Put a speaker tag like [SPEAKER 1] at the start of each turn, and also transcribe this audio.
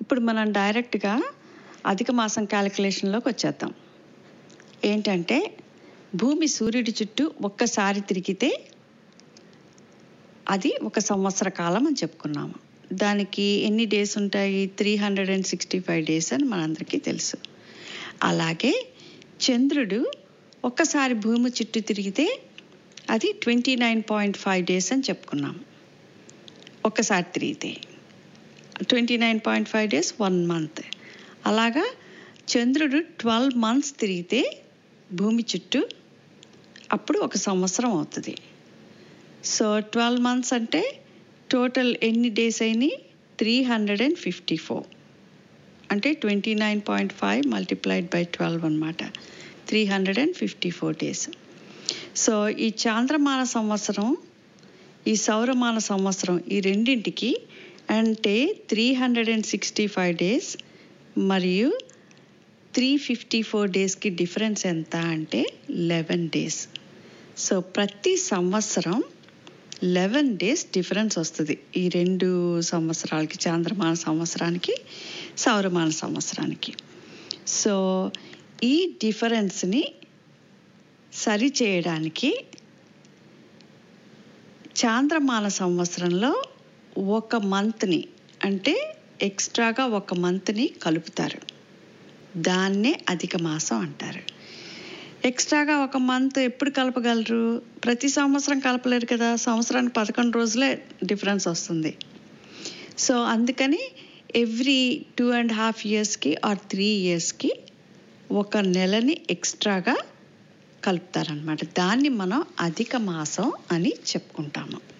[SPEAKER 1] ఇప్పుడు మనం డైరెక్ట్గా అధిక మాసం క్యాలిక్యులేషన్లోకి వచ్చేద్దాం ఏంటంటే భూమి సూర్యుడి చుట్టూ ఒక్కసారి తిరిగితే అది ఒక సంవత్సర కాలం అని చెప్పుకున్నాము దానికి ఎన్ని డేస్ ఉంటాయి three hundred and sixty five days అని మనందరికీ తెలుసు అలాగే చంద్రుడు ఒక్కసారి భూమి చుట్టూ తిరిగితే అది twenty nine point five days అని చెప్పుకున్నాం ఒక్కసారి తిరిగితే twenty nine point five days one month అలాగా చంద్రుడు ట్వెల్వ్ మంత్స్ తిరిగితే భూమి చుట్టూ అప్పుడు ఒక సంవత్సరం అవుతుంది సో ట్వెల్వ్ మంత్స్ అంటే టోటల్ ఎన్ని డేస్ అయినాయి three hundred and fifty four అంటే twenty nine point five multiplied by twelve అనమాట three hundred and fifty four days so ఈ చాంద్రమాన సంవత్సరం ఈ సౌరమాన సంవత్సరం ఈ రెండింటికి అంటే three hundred and sixty five days మరియు త్రీ ఫిఫ్టీ ఫోర్ డేస్కి డిఫరెన్స్ ఎంత అంటే లెవెన్ డేస్ సో ప్రతి సంవత్సరం లెవెన్ డేస్ డిఫరెన్స్ వస్తుంది ఈ రెండు సంవత్సరాలకి చాంద్రమాన సంవత్సరానికి సౌరమాన సంవత్సరానికి సో ఈ డిఫరెన్స్ని సరి చేయడానికి చాంద్రమాన సంవత్సరంలో ఒక మంత్ని అంటే ఎక్స్ట్రాగా ఒక మంత్ని కలుపుతారు దాన్నే అధిక మాసం అంటారు ఎక్స్ట్రాగా ఒక మంత్ ఎప్పుడు కలపగలరు ప్రతి సంవత్సరం కలపలేరు కదా సంవత్సరానికి పదకొండు రోజులే డిఫరెన్స్ వస్తుంది సో అందుకని ఎవ్రీ టూ అండ్ హాఫ్ ఇయర్స్కి ఆర్ త్రీ ఇయర్స్కి ఒక నెలని ఎక్స్ట్రాగా కలుపుతారనమాట దాన్ని మనం అధిక మాసం అని చెప్పుకుంటాము